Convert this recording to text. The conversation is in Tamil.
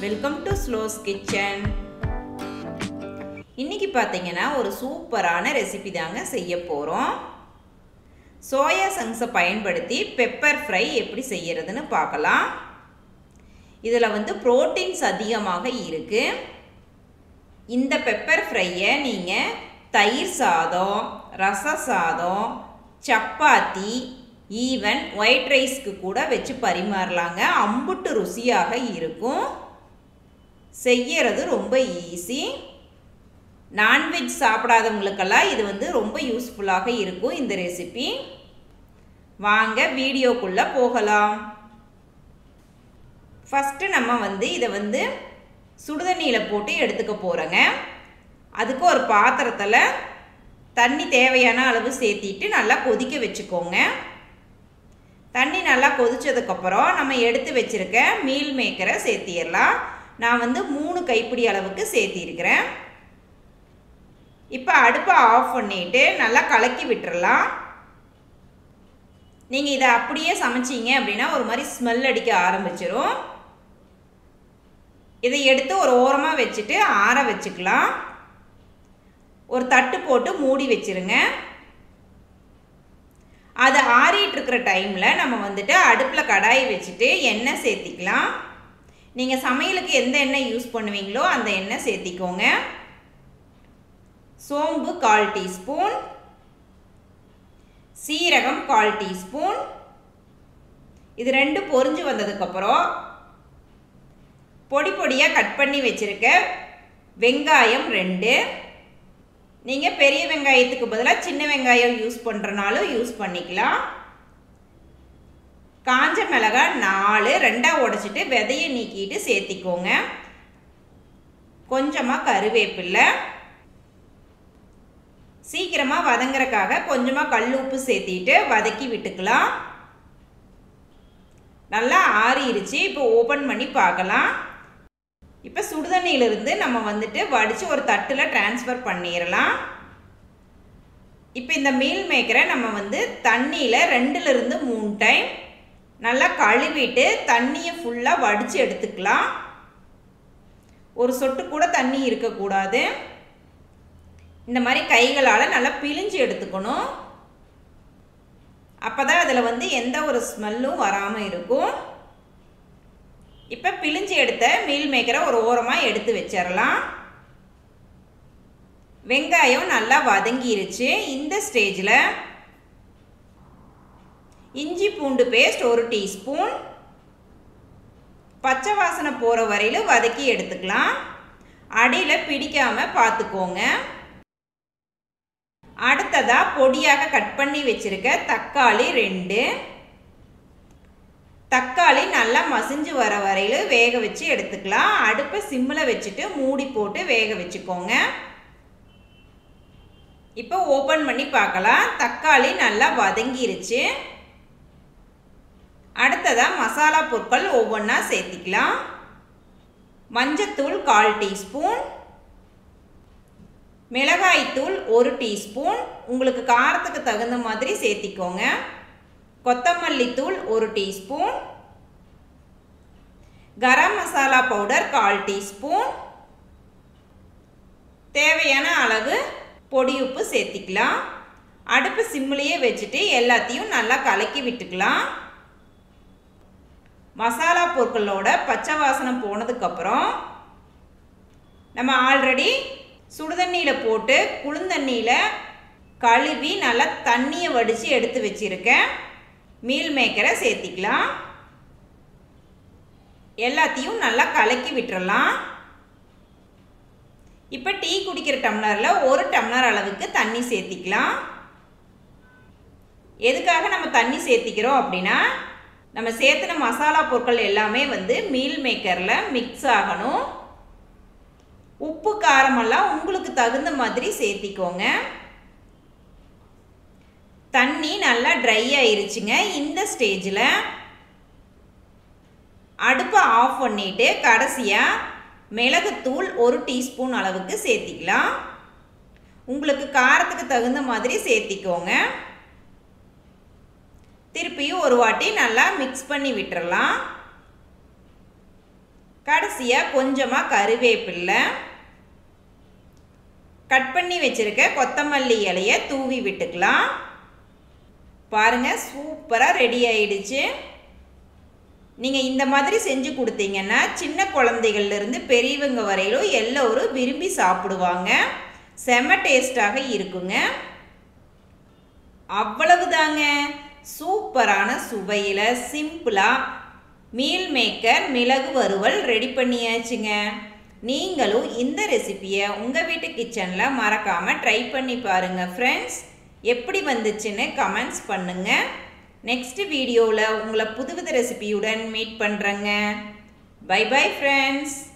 வெல்கம் டு ஸ்லோஸ் கிச்சன் இன்னைக்கு பார்த்தீங்கன்னா ஒரு சூப்பரான ரெசிபி தாங்க செய்ய போகிறோம் சோயா சங்ஸை பயன்படுத்தி பெப்பர் ஃப்ரை எப்படி செய்யறதுன்னு பார்க்கலாம் இதில் வந்து ப்ரோட்டீன்ஸ் அதிகமாக இருக்குது இந்த பெப்பர் ஃப்ரையை நீங்கள் தயிர் சாதம் ரச சாதம் சப்பாத்தி ஈவன் ஒயிட் ரைஸ்க்கு கூட வச்சு பரிமாறலாங்க அம்புட்டு ருசியாக இருக்கும் செய்யறது ரொம்ப ஈஸி நான்வெஜ் சாப்பிடாதவங்களுக்கெல்லாம் இது வந்து ரொம்ப யூஸ்ஃபுல்லாக இருக்கும் இந்த ரெசிபி வாங்க வீடியோக்குள்ளே போகலாம் ஃபஸ்ட்டு நம்ம வந்து இதை வந்து சுடுதண்ணியில் போட்டு எடுத்துக்க போகிறோங்க அதுக்கு ஒரு பாத்திரத்தில் தண்ணி தேவையான அளவு சேர்த்திட்டு நல்லா கொதிக்க வச்சுக்கோங்க தண்ணி நல்லா கொதிச்சதுக்கப்புறம் நம்ம எடுத்து வச்சுருக்க மீல் மேக்கரை சேர்த்திடலாம் நான் வந்து மூணு கைப்பிடி அளவுக்கு சேர்த்திருக்கிறேன் இப்போ அடுப்பை ஆஃப் பண்ணிவிட்டு நல்லா கலக்கி விட்டுறலாம் நீங்கள் இதை அப்படியே சமைச்சிங்க அப்படின்னா ஒரு மாதிரி ஸ்மெல் அடிக்க ஆரம்பிச்சிரும் இதை எடுத்து ஒரு ஓரமாக வச்சுட்டு ஆற வச்சுக்கலாம் ஒரு தட்டு போட்டு மூடி வச்சுருங்க அது ஆறிட்டு இருக்கிற டைமில் நம்ம வந்துட்டு அடுப்பில் கடாயை வச்சுட்டு எண்ணெய் சேர்த்திக்கலாம் நீங்கள் சமையலுக்கு எந்த எண்ணெய் யூஸ் பண்ணுவீங்களோ அந்த எண்ணெய் சேர்த்திக்கோங்க சோம்பு கால் டீஸ்பூன் சீரகம் கால் டீஸ்பூன் இது ரெண்டு பொரிஞ்சு வந்ததுக்கப்புறம் பொடி பொடியாக கட் பண்ணி வச்சுருக்க வெங்காயம் ரெண்டு நீங்கள் பெரிய வெங்காயத்துக்கு பதிலாக சின்ன வெங்காயம் யூஸ் பண்ணுறனாலும் யூஸ் பண்ணிக்கலாம் காஞ்ச மிளகாய் நாலு ரெண்டாக உடச்சிட்டு விதையை நீக்கிட்டு சேர்த்திக்கோங்க கொஞ்சமாக கருவேப்பில்லை சீக்கிரமாக வதங்குறக்காக கொஞ்சமாக கல் உப்பு சேர்த்திட்டு வதக்கி விட்டுக்கலாம் நல்லா ஆறிடுச்சு இப்போ ஓப்பன் பண்ணி பார்க்கலாம் இப்போ சுடுதண்ணியிலிருந்து நம்ம வந்துட்டு வடித்து ஒரு தட்டில் டிரான்ஸ்ஃபர் பண்ணிடலாம் இப்போ இந்த மீல் மேக்கரை நம்ம வந்து தண்ணியில் ரெண்டுலேருந்து மூணு டைம் நல்லா கழுவிட்டு தண்ணியை ஃபுல்லாக வடித்து எடுத்துக்கலாம் ஒரு சொட்டு கூட தண்ணி இருக்கக்கூடாது இந்த மாதிரி கைகளால் நல்லா பிழிஞ்சு எடுத்துக்கணும் அப்போ தான் அதில் வந்து எந்த ஒரு ஸ்மெல்லும் வராமல் இருக்கும் இப்போ பிழிஞ்சு எடுத்த மீல் மேக்கரை ஒரு ஓரமாக எடுத்து வச்சிடலாம் வெங்காயம் நல்லா வதங்கிருச்சு இந்த ஸ்டேஜில் இஞ்சி பூண்டு பேஸ்ட் ஒரு டீஸ்பூன் பச்சை வாசனை போகிற வரையில் வதக்கி எடுத்துக்கலாம் அடியில் பிடிக்காமல் பார்த்துக்கோங்க அடுத்ததாக பொடியாக கட் பண்ணி வச்சுருக்க தக்காளி ரெண்டு தக்காளி நல்லா மசிஞ்சு வர வரையில் வேக வச்சு எடுத்துக்கலாம் அடுப்பை சிம்மில் வச்சுட்டு மூடி போட்டு வேக வச்சுக்கோங்க இப்போ ஓப்பன் பண்ணி பார்க்கலாம் தக்காளி நல்லா வதங்கிருச்சு அடுத்ததாக மசாலா பொருட்கள் ஒவ்வொன்றா சேர்த்திக்கலாம் மஞ்சத்தூள் கால் டீஸ்பூன் மிளகாய்த்தூள் ஒரு டீஸ்பூன் உங்களுக்கு காரத்துக்கு தகுந்த மாதிரி சேர்த்திக்கோங்க கொத்தமல்லி தூள் ஒரு டீஸ்பூன் கரம் மசாலா பவுடர் கால் டீஸ்பூன் தேவையான அளவு பொடி உப்பு சேர்த்திக்கலாம் அடுப்பு சிம்மிலேயே வச்சுட்டு எல்லாத்தையும் நல்லா கலக்கி விட்டுக்கலாம் மசாலா பொருட்களோட பச்சை வாசனை போனதுக்கப்புறம் நம்ம ஆல்ரெடி சுடுதண்ணியில் போட்டு குளிர்தண்ணியில் கழுவி நல்லா தண்ணியை வடித்து எடுத்து வச்சுருக்கேன் மீல் மேக்கரை சேர்த்திக்கலாம் எல்லாத்தையும் நல்லா கலக்கி விட்டுறலாம் இப்போ டீ குடிக்கிற டம்ளரில் ஒரு டம்ளர் அளவுக்கு தண்ணி சேர்த்திக்கலாம் எதுக்காக நம்ம தண்ணி சேர்த்திக்கிறோம் அப்படின்னா நம்ம சேர்த்துன மசாலா பொருட்கள் எல்லாமே வந்து மீல் மேக்கரில் மிக்ஸ் ஆகணும் உப்பு காரமெல்லாம் உங்களுக்கு தகுந்த மாதிரி சேர்த்திக்கோங்க தண்ணி நல்லா ட்ரை ஆயிருச்சுங்க இந்த ஸ்டேஜில் அடுப்பை ஆஃப் பண்ணிவிட்டு கடைசியாக மிளகுத்தூள் ஒரு டீஸ்பூன் அளவுக்கு சேர்த்திக்கலாம் உங்களுக்கு காரத்துக்கு தகுந்த மாதிரி சேர்த்திக்கோங்க திருப்பியும் ஒரு வாட்டி நல்லா மிக்ஸ் பண்ணி விட்டுறலாம் கடைசியாக கொஞ்சமாக கருவேப்பில்லை கட் பண்ணி வச்சுருக்க கொத்தமல்லி இலையை தூவி விட்டுக்கலாம் பாருங்கள் சூப்பராக ரெடி ஆயிடுச்சு நீங்கள் இந்த மாதிரி செஞ்சு கொடுத்தீங்கன்னா சின்ன குழந்தைகள்லேருந்து பெரியவங்க வரையிலும் எல்லோரும் விரும்பி சாப்பிடுவாங்க செம டேஸ்டாக இருக்குங்க அவ்வளவுதாங்க சூப்பரான சுவையில் சிம்பிளாக மீல் மேக்கர் மிளகு வறுவல் ரெடி பண்ணியாச்சுங்க நீங்களும் இந்த ரெசிப்பியை உங்கள் வீட்டு கிச்சனில் மறக்காமல் ட்ரை பண்ணி பாருங்கள் ஃப்ரெண்ட்ஸ் எப்படி வந்துச்சுன்னு கமெண்ட்ஸ் பண்ணுங்கள் நெக்ஸ்ட் வீடியோவில் உங்களை புதுவித ரெசிபியுடன் மீட் பண்ணுறேங்க பை பை ஃப்ரெண்ட்ஸ்